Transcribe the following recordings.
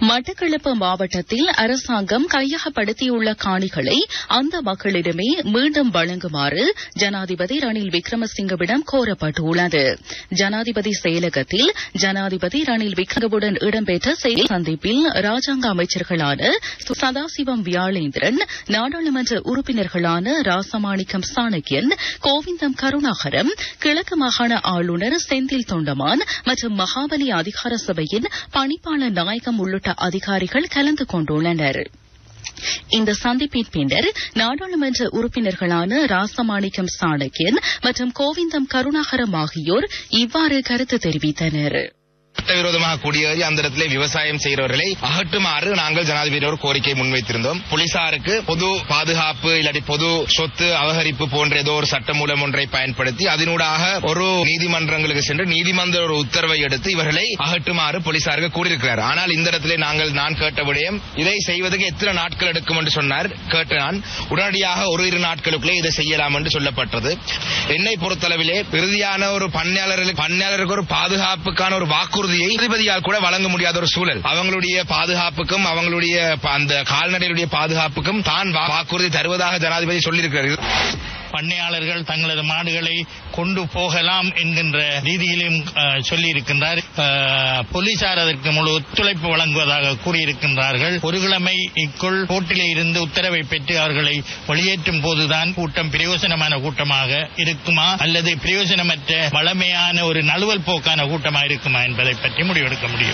மட்டக்களப்பு மாவட்டத்தில் அரசாங்கம் கையகப்படுத்தியுள்ள காணிகளை அந்த மக்களிடமே மீண்டும் வழங்குமாறு ஜனாதிபதி ரணில் விக்ரமசிங்கவிடம் கோரப்பட்டுள்ளது ஜனாதிபதி செயலகத்தில் ஜனாதிபதி ரணில் விக்ரமவுடன் இடம்பெற்ற செய்தி சந்திப்பில் ராஜாங்க அமைச்சர்களான சதாசிவம் வியாழேந்திரன் நாடாளுமன்ற உறுப்பினர்களான ராசமாணிக்கம் சாணக்கியன் கோவிந்தம் கருணாகரம் கிழக்கு மாகாண ஆளுநர் செந்தில் தொண்டமான் மற்றும் மகாபலி அதிகார சபையின் பணிப்பாளர் நாயகம் உள்ளிட்ட அதிகாரிகள் கலந்து கொண்டுள்ளனர் இந்த சந்திப்பின் பின்னர் நாடாளுமன்ற உறுப்பினர்களான ராசமாணிக்கம் சாணக்கியன் மற்றும் கோவிந்தம் கருணாகரம் ஆகியோர் இவ்வாறு கருத்து தெரிவித்தனர் சட்டவிரோதமாக குடியேறி அந்த இடத்திலே விவசாயம் செய்கிறவர்களை அகற்றுமாறு நாங்கள் ஜனாதிபதியோடு கோரிக்கை முன்வைத்திருந்தோம் போலீசாருக்கு பொது பாதுகாப்பு இல்லாட்டி பொது சொத்து அபகரிப்பு போன்ற ஏதோ ஒரு சட்டமூலம் ஒன்றை பயன்படுத்தி அதனூடாக ஒரு நீதிமன்றங்களுக்கு சென்று நீதிமன்ற ஒரு உத்தரவை எடுத்து இவர்களை அகற்றுமாறு போலீசாருக்கு கூறியிருக்கிறார் ஆனால் இந்த இடத்திலே நாங்கள் நான் கேட்ட விடயம் இதை செய்வதற்கு எத்தனை நாட்கள் எடுக்கும் என்று சொன்னார் கேட்ட நான் உடனடியாக ஒரு இரு நாட்களுக்குள்ளே இதை செய்யலாம் என்று சொல்லப்பட்டது என்னை பொறுத்தளவிலே இறுதியான ஒரு பண்ணையாளர்களுக்கு பண்ணையாளருக்கு ஒரு பாதுகாப்புக்கான ஒரு வாக்குறுதியை நீதிபதியால் கூட வழங்க முடியாத ஒரு சூழல் அவங்களுடைய பாதுகாப்புக்கும் அவங்களுடைய ப- அந்த கால்நடைகளுடைய பாதுகாப்புக்கும் தான் வா- வாக்குறுதி தருவதாக ஜனாதிபதி சொல்லியிருக்கிறார் பண்ணையாளர்கள் தங்களது மாடுகளை கொண்டு போகலாம் என்கின்ற ரீதியிலும் அஹ், சொல்லியிருக்கின்றார் அஹ், போலீசார் அதற்கு முழு ஒத்துழைப்பு வழங்குவதாக கூறியிருக்கின்றார்கள் ஒரு கிழமைக்குள் கோர்ட்டிலே இருந்து உத்தரவை பெற்று அவர்களை வெளியேற்றும் போதுதான் கூட்டம் பிரயோஜனமான கூட்டமாக இருக்குமா அல்லது பிரயோஜனமற்ற வளமையான ஒரு நழுவல் போக்கான கூட்டமாக இருக்குமா என்பதை பற்றி முடிவெடுக்க முடியும்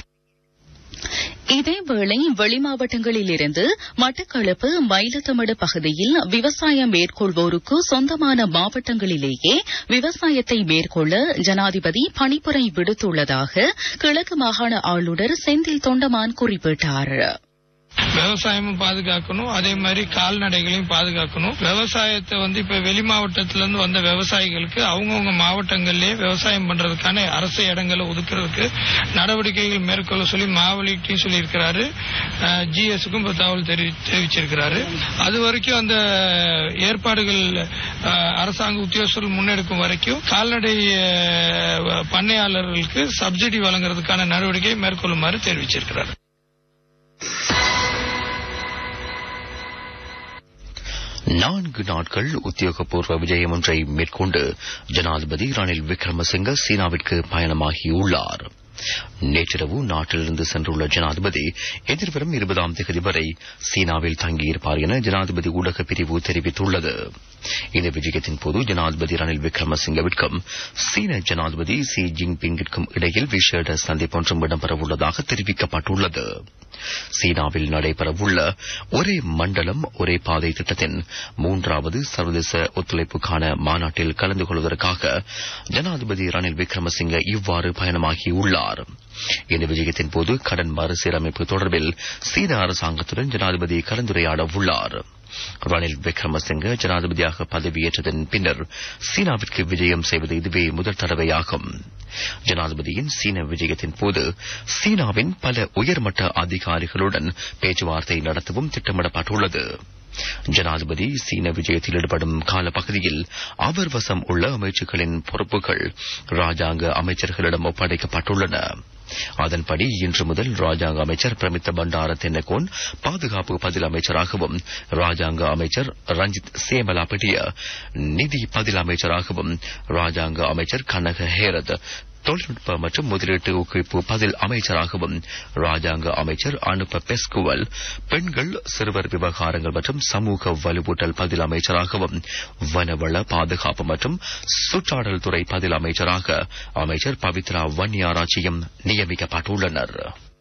இதேவேளை வெளிமாவட்டங்களில் இருந்து மட்டக்களப்பு மயிலத்தமடு பகுதியில் விவசாயம் மேற்கொள்வோருக்கு சொந்தமான மாவட்டங்களிலேயே விவசாயத்தை மேற்கொள்ள ஜனாதிபதி பணிப்புரை விடுத்துள்ளதாக கிழக்கு மாகாண ஆளுநர் செந்தில் தொண்டமான் குறிப்பிட்டார் விவசாயமும் பாதுகாக்கணும் அதே மாதிரி கால்நடைகளையும் பாதுகாக்கணும் விவசாயத்தை வந்து இப்ப வெளி மாவட்டத்துல இருந்து வந்த விவசாயிகளுக்கு அவங்கவுங்க மாவட்டங்களிலே விவசாயம் பண்றதுக்கான அரசு இடங்களை ஒதுக்குறதுக்கு நடவடிக்கைகள் மேற்கொள்ள சொல்லி மாவலிட்டையும் சொல்லியிருக்கிறாரு ஜிஎஸ்க்கும் இப்ப தகவல் தெரிவி- தெரிவிச்சிருக்கிறாரு அது வரைக்கும் அந்த ஏற்பாடுகள் அஹ், அரசாங்க உத்தியோகஸ்தர்கள் முன்னெடுக்கும் வரைக்கும் கால்நடை அஹ், பண்ணையாளர்களுக்கு சப்சிடி வழங்குறதுக்கான நடவடிக்கையை மேற்கொள்ளுமாறு தெரிவிச்சிருக்கிறார் நான்கு நாட்கள் உத்தியோகபூர்வ விஜயம் ஒன்றை மேற்கொண்டு ஜனாதிபதி ரணில் விக்ரமசிங்க சீனாவிற்கு பயணமாகியுள்ளார் நேற்றிரவு நாட்டிலிருந்து சென்றுள்ள ஜனாதிபதி எதிர்வரும் இருபதாம் தேதி வரை சீனாவில் தங்கியிருப்பார் என ஜனாதிபதி ஊடக பிரிவு தெரிவித்துள்ளது இந்த விஜயத்தின் போது ஜனாதிபதி ரணில் விக்ரமசிங்கவிற்கும் சீன ஜனாதிபதி சி ஜின்பிங்கிற்கும் இடையில் விசேட சந்திப்பு ஒன்றும் இடம்பெறவுள்ளதாக தெரிவிக்கப்பட்டுள்ளது சீனாவில் நடைபெறவுள்ள ஒரே மண்டலம் ஒரே பாதை திட்டத்தின் மூன்றாவது சர்வதேச ஒத்துழைப்புக்கான மாநாட்டில் கலந்து கொள்வதற்காக ஜனாதிபதி ரணில் விக்ரமசிங்க இவ்வாறு பயணமாகியுள்ளார் இந்த விஜயத்தின் போது கடன் மறுசீரமைப்பு தொடர்பில் சீன அரசாங்கத்துடன் ஜனாதிபதி கலந்துரையாட உள்ளார் ரணில் விக்ரமசிங்க ஜனாதிபதியாக பதவியேற்றதன் பின்னர் சீனாவிற்கு விஜயம் செய்வது இதுவே முதல் தடவையாகும் ஜனாதிபதியின் சீன விஜயத்தின் போது சீனாவின் பல உயர்மட்ட அதிகாரிகளுடன் பேச்சுவார்த்தை நடத்தவும் திட்டமிடப்பட்டுள்ளது ஜனாதிபதி சீன விஜயத்தில் ஈடுபடும் காலப்பகுதியில் அவர் வசம் உள்ள அமைச்சுக்களின் பொறுப்புகள் ராஜாங்க அமைச்சர்களிடம் ஒப்படைக்கப்பட்டுள்ளன அதன்படி இன்று முதல் ராஜாங்க அமைச்சர் பிரமித்த பண்டார தென்னகோன் பாதுகாப்பு பதில் அமைச்சராகவும் ராஜாங்க அமைச்சர் ரஞ்சித் சேமலாபட்டிய நிதி பதில் அமைச்சராகவும் ராஜாங்க அமைச்சர் கனக ஹேரத் தொழில்நுட்ப மற்றும் முதலீட்டு ஊக்குவிப்பு பதில் அமைச்சராகவும் ராஜாங்க அமைச்சர் அனுப்ப பெஸ்குவல் பெண்கள் சிறுவர் விவகாரங்கள் மற்றும் சமூக வலுவூட்டல் பதில் அமைச்சராகவும் வனவள பாதுகாப்பு மற்றும் சுற்றாடல் துறை பதில் அமைச்சராக அமைச்சர் பவித்ரா வன்னியாராச்சியும் நியமிக்கப்பட்டுள்ளனர்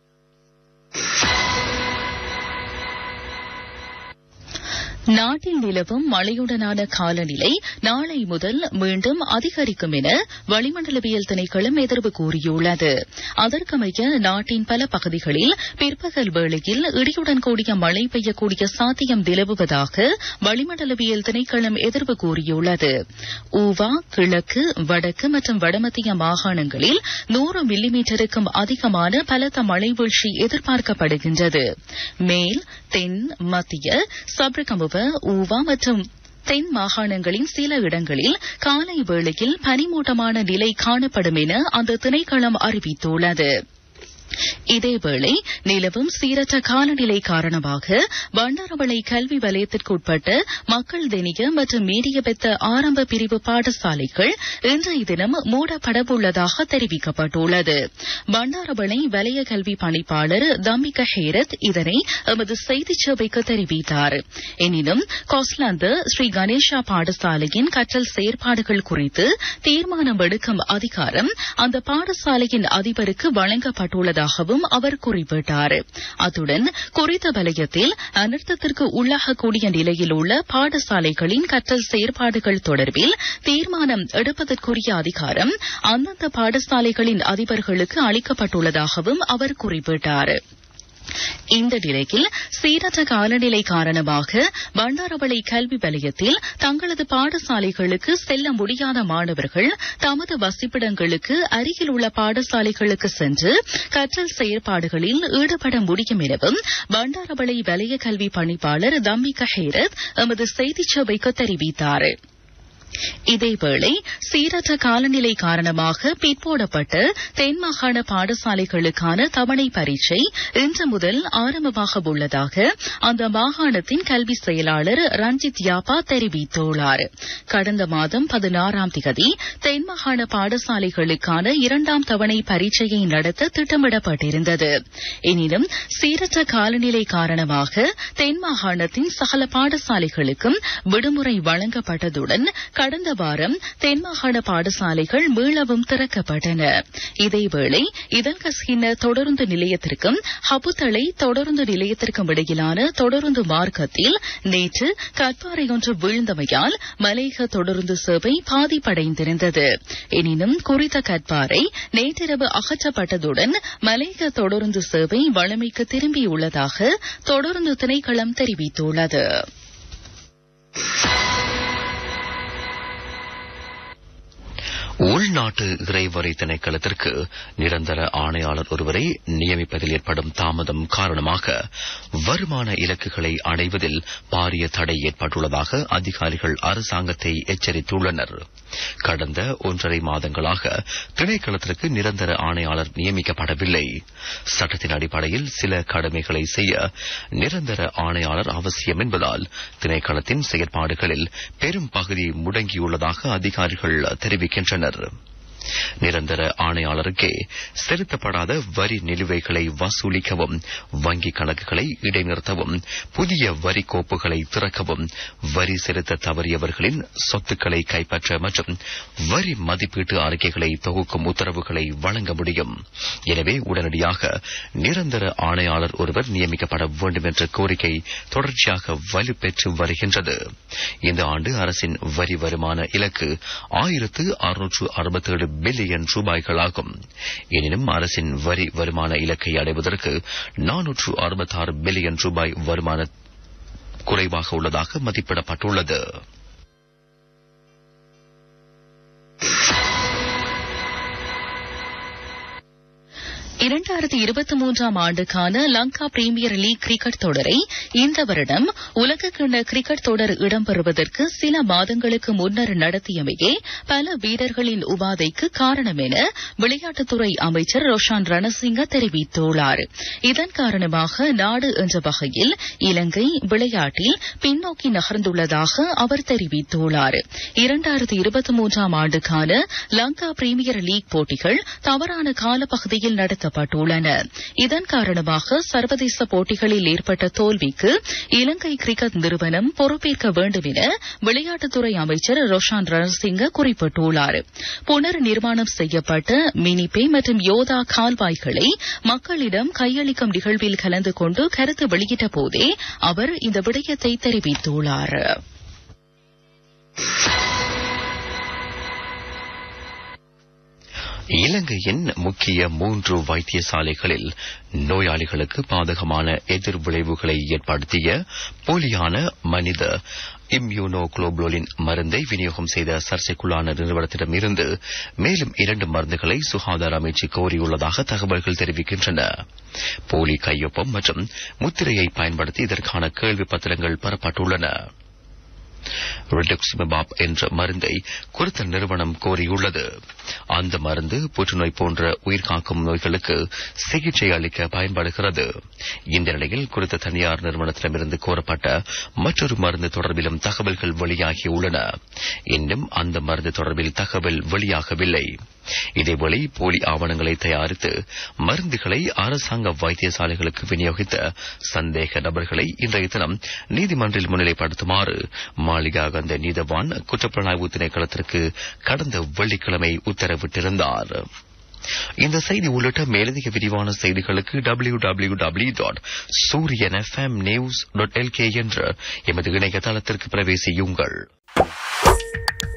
நாட்டில் நிலவும் மழையுடனான காலநிலை நாளை முதல் மீண்டும் அதிகரிக்கும் என வளிமண்டலவியல் திணைக்களம் எதிர்வு கூறியுள்ளது அதற்கமைய நாட்டின் பல பகுதிகளில் பிற்பகல் வேளையில் இடியுடன் கூடிய மழை பெய்யக்கூடிய சாத்தியம் நிலவுவதாக வளிமண்டலவியல் திணைக்களம் எதிர்வு கூறியுள்ளது ஊவா கிழக்கு வடக்கு மற்றும் வடமத்திய மாகாணங்களில் நூறு மில்லிமீட்டருக்கும் அதிகமான பலத்த மழை வீழ்ச்சி எதிர்பார்க்கப்படுகின்றது மேல் தென் மத்திய சப்ரகமுவ ஊவா மற்றும் தென் மாகாணங்களின் சில இடங்களில் காலை வேளையில் பனிமூட்டமான நிலை காணப்படும் என அந்த திணைக்களம் அறிவித்துள்ளது இதேவேளை நிலவும் சீரற்ற காலநிலை காரணமாக பண்டாரவளை கல்வி வலயத்திற்குட்பட்ட மக்கள் தெனிய மற்றும் மீடியபெத்த ஆரம்ப பிரிவு பாடசாலைகள் இன்றைய தினம் மூடப்படவுள்ளதாக தெரிவிக்கப்பட்டுள்ளது பண்டாரவளை வலய கல்வி பணிப்பாளர் தம்பிக ஹேரத் இதனை எமது செய்திச் சேவைக்கு தெரிவித்தார் எனினும் கொஸ்லாந்து ஸ்ரீ கணேஷா பாடசாலையின் கற்றல் செயற்பாடுகள் குறித்து தீர்மானம் எடுக்கும் அதிகாரம் அந்த பாடசாலையின் அதிபருக்கு வழங்கப்பட்டுள்ளதாகவும் அவர் குறிப்பிட்டார் அத்துடன் குறித்த வலயத்தில் அனர்த்தத்திற்கு உள்ளாகக்கூடிய நிலையில் உள்ள பாடசாலைகளின் கற்றல் செயற்பாடுகள் தொடர்பில் தீர்மானம் எடுப்பதற்குரிய அதிகாரம் அந்தந்த பாடசாலைகளின் அதிபர்களுக்கு அளிக்கப்பட்டுள்ளதாகவும் அவர் குறிப்பிட்டார் இந்த நிலையில் சீரற்ற காலநிலை காரணமாக பண்டாரவளை கல்வி வலயத்தில் தங்களது பாடசாலைகளுக்கு செல்ல முடியாத மாணவர்கள் தமது வசிப்பிடங்களுக்கு அருகில் உள்ள பாடசாலைகளுக்கு சென்று கற்றல் செயற்பாடுகளில் ஈடுபட முடியும் எனவும் பண்டாரவளை வலய கல்வி பணிப்பாளர் தம்பிக ஹேரத் எமது செய்திச் சேவைக்கு தெரிவித்தார் இதேவேளை சீரற்ற காலநிலை காரணமாக பிற்போடப்பட்ட தென்மாகாண பாடசாலைகளுக்கான தவணை பரீட்சை இன்று முதல் ஆரம்பமாக உள்ளதாக அந்த மாகாணத்தின் கல்வி செயலாளர் ரஞ்சித் யாப்பா தெரிவித்துள்ளார் கடந்த மாதம் பதினாறாம் திகதி தென்மாகாண பாடசாலைகளுக்கான இரண்டாம் தவணை பரீட்சையை நடத்த திட்டமிடப்பட்டிருந்தது எனினும் சீரற்ற காலநிலை காரணமாக தென்மாகாணத்தின் சகல பாடசாலைகளுக்கும் விடுமுறை வழங்கப்பட்டதுடன் கடந்த வாரம் தென்மாகாண பாடசாலைகள் மீளவும் திறக்கப்பட்டன இதேவேளை இதன்கஸ்கின்ன தொடருந்து நிலையத்திற்கும் ஹபுத்தளை தொடருந்து நிலையத்திற்கும் இடையிலான தொடருந்து மார்க்கத்தில் நேற்று கற்பாறையொன்று வீழ்ந்தமையால் மலேக தொடருந்து சேவை பாதிப்படைந்திருந்தது எனினும் குறித்த கற்பாறை நேற்றிரவு அகற்றப்பட்டதுடன் மலேக தொடருந்து சேவை வழமைக்கு திரும்பியுள்ளதாக தொடருந்து திணைக்களம் தெரிவித்துள்ளது உள்நாட்டு இறைவரை திணைக்களத்திற்கு நிரந்தர ஆணையாளர் ஒருவரை நியமிப்பதில் ஏற்படும் தாமதம் காரணமாக வருமான இலக்குகளை அடைவதில் பாரிய தடை ஏற்பட்டுள்ளதாக அதிகாரிகள் அரசாங்கத்தை எச்சரித்துள்ளனர் கடந்த ஒன்றரை மாதங்களாக திணைக்களத்திற்கு நிரந்தர ஆணையாளர் நியமிக்கப்படவில்லை சட்டத்தின் அடிப்படையில் சில கடமைகளை செய்ய நிரந்தர ஆணையாளர் அவசியம் என்பதால் திணைக்களத்தின் செயற்பாடுகளில் பெரும் பகுதி முடங்கியுள்ளதாக அதிகாரிகள் தெரிவிக்கின்றனர் நிரந்தர ஆணையாளருக்கே செலுத்தப்படாத வரி நிலுவைகளை வசூலிக்கவும் வங்கிக் கணக்குகளை இடைநிறுத்தவும் புதிய வரி கோப்புகளை திறக்கவும் வரி செலுத்த தவறியவர்களின் சொத்துக்களை கைப்பற்ற மற்றும் வரி மதிப்பீட்டு அறிக்கைகளை தொகுக்கும் உத்தரவுகளை வழங்க முடியும் எனவே உடனடியாக நிரந்தர ஆணையாளர் ஒருவர் நியமிக்கப்பட வேண்டும் என்ற கோரிக்கை தொடர்ச்சியாக வலுப்பெற்று வருகின்றது இந்த ஆண்டு அரசின் வரி வருமான இலக்கு ஆயிரத்து அறுநூற்று அறுபத்தேழு பில்லியன் ரூபாய்களாகும் எனினும் அரசின் வரி வருமான இலக்கை அடைவதற்கு நானூற்று அறுபத்தாறு பில்லியன் ரூபாய் வருமான குறைவாக உள்ளதாக மதிப்பிடப்பட்டுள்ளது இரண்டாயிரத்தி இருபத்தி மூன்றாம் ஆண்டுக்கான லங்கா பிரீமியர் லீக் கிரிக்கெட் தொடரை இந்த வருடம் உலகக்கிண்ண கிரிக்கெட் தொடர் இடம்பெறுவதற்கு சில மாதங்களுக்கு முன்னர் நடத்தியமையே பல வீரர்களின் உபாதைக்கு காரணம் என விளையாட்டுத்துறை அமைச்சர் ரோஷான் ரணசிங்க தெரிவித்துள்ளார் இதன் காரணமாக நாடு என்ற வகையில் இலங்கை விளையாட்டில் பின்னோக்கி நகர்ந்துள்ளதாக அவர் தெரிவித்துள்ளார் இரண்டாயிரத்தி இருபத்தி மூன்றாம் ஆண்டுக்கான லங்கா பிரீமியர் லீக் போட்டிகள் தவறான காலப்பகுதியில் நடத்த நடத்தப்பட்டுள்ளன இதன் காரணமாக சர்வதேச போட்டிகளில் ஏற்பட்ட தோல்விக்கு இலங்கை கிரிக்கெட் நிறுவனம் பொறுப்பேற்க வேண்டும் என விளையாட்டுத்துறை அமைச்சர் ரோஷான் ரணசிங்க குறிப்பிட்டுள்ளார் புனர் நிர்மாணம் செய்யப்பட்ட மினிபே மற்றும் யோதா கால்வாய்களை மக்களிடம் கையளிக்கும் நிகழ்வில் கலந்து கொண்டு கருத்து வெளியிட்ட போதே அவர் இந்த விடயத்தை தெரிவித்துள்ளார் இலங்கையின் முக்கிய மூன்று வைத்தியசாலைகளில் நோயாளிகளுக்கு பாதகமான எதிர்விளைவுகளை ஏற்படுத்திய போலியான மனித இம்யூனோ குளோபுலின் மருந்தை விநியோகம் செய்த சர்ச்சைக்குள்ளான நிறுவனத்திடம் இருந்து மேலும் இரண்டு மருந்துகளை சுகாதார அமைச்சு கோரியுள்ளதாக தகவல்கள் தெரிவிக்கின்றன போலி கையொப்பம் மற்றும் முத்திரையை பயன்படுத்தி இதற்கான கேள்வி பத்திரங்கள் பெறப்பட்டுள்ளன ரிடுக்ஸ்மெபாப் என்ற மருந்தை குறித்த நிறுவனம் கோரியுள்ளது அந்த மருந்து புற்றுநோய் போன்ற உயிர்காக்கும் நோய்களுக்கு சிகிச்சை அளிக்க பயன்படுகிறது இந்த நிலையில் குறித்த தனியார் நிறுவனத்திடமிருந்து கோரப்பட்ட மற்றொரு மருந்து தொடர்பிலும் தகவல்கள் வெளியாகியுள்ளன இன்னும் அந்த மருந்து தொடர்பில் தகவல் வெளியாகவில்லை இதேவேளை போலி ஆவணங்களை தயாரித்து மருந்துகளை அரசாங்க வைத்தியசாலைகளுக்கு விநியோகித்த சந்தேக நபர்களை இன்றைய தினம் நீதிமன்றில் முன்னிலைப்படுத்துமாறு மாளிகா கந்த நீதவான் குற்றப்புலனாய்வு திணைக்களத்திற்கு கடந்த வெள்ளிக்கிழமை உத்தரவிட்டிருந்தார் இந்த செய்தி உள்ளிட்ட மேலதிக விரிவான செய்திகளுக்கு W W W dot Sooriyan FM news dot LK என்ற எமது இணையதளத்திற்கு பிரவேசியுங்கள்